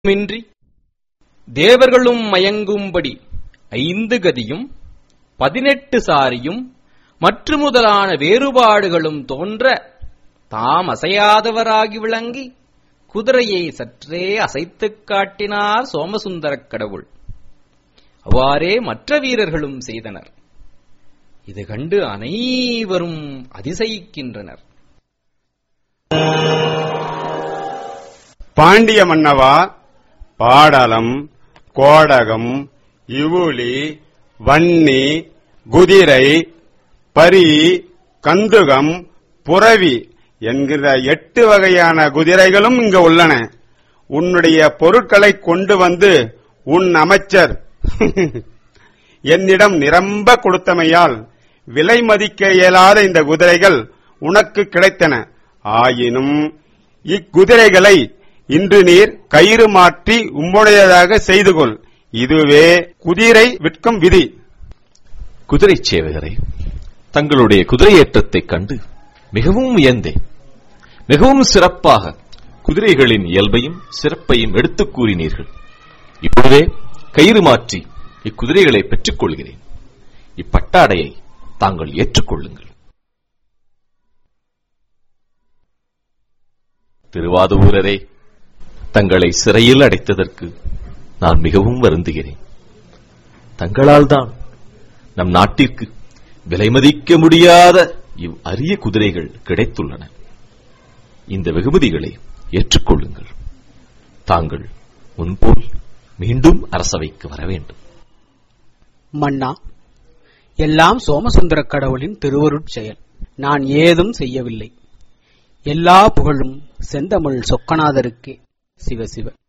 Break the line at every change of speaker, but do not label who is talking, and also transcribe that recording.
மின்றி தேவர்களும் மயங்கும்படி ஐந்து கதியும் பதினெட்டு சாரியும் மற்று முதலான வேறுபாடுகளும் தோன்ற தாம் அசையாதவராகி விளங்கி குதிரையை சற்றே அசைத்துக் காட்டினார் சோமசுந்தரக் கடவுள் அவ்வாறே மற்ற வீரர்களும் செய்தனர் இது கண்டு அனைவரும் அதிசயிக்கின்றனர்
பாண்டிய மன்னவா பாடலம் கோடகம் இவுளி வன்னி குதிரை பரி கந்துகம் புரவி என்கிற எட்டு வகையான குதிரைகளும் இங்கு உள்ளன உன்னுடைய பொருட்களை கொண்டு வந்து உன் அமைச்சர் என்னிடம் நிரம்ப கொடுத்தமையால் விலை மதிக்க இயலாத இந்த குதிரைகள் உனக்கு கிடைத்தன ஆயினும் இக்குதிரைகளை இன்று நீர் கயிறு மாற்றி உம்முடையதாக செய்து கொள் இதுவே குதிரை விற்கும் விதி
குதிரை சேவகரே தங்களுடைய குதிரையேற்றத்தைக் கண்டு மிகவும் வியந்தேன் மிகவும் சிறப்பாக குதிரைகளின் இயல்பையும் சிறப்பையும் எடுத்துக் கூறினீர்கள் இப்பொழுதே கயிறு மாற்றி இக்குதிரைகளை பெற்றுக் கொள்கிறேன் இப்பட்டாடையை தாங்கள் ஏற்றுக்கொள்ளுங்கள் திருவாதூரரே தங்களை சிறையில் அடைத்ததற்கு நான் மிகவும் வருந்துகிறேன் தங்களால் தான் நம் நாட்டிற்கு விலை மதிக்க முடியாத இவ் அரிய குதிரைகள் கிடைத்துள்ளன இந்த வெகுமதிகளை ஏற்றுக்கொள்ளுங்கள் தாங்கள் முன்போல் மீண்டும் அரசவைக்கு வர வேண்டும்
மன்னா எல்லாம் சோமசுந்தரக் கடவுளின் திருவருட் செயல் நான் ஏதும் செய்யவில்லை எல்லா புகழும் செந்தமிழ் சொக்கநாதருக்கே சிவ சிவ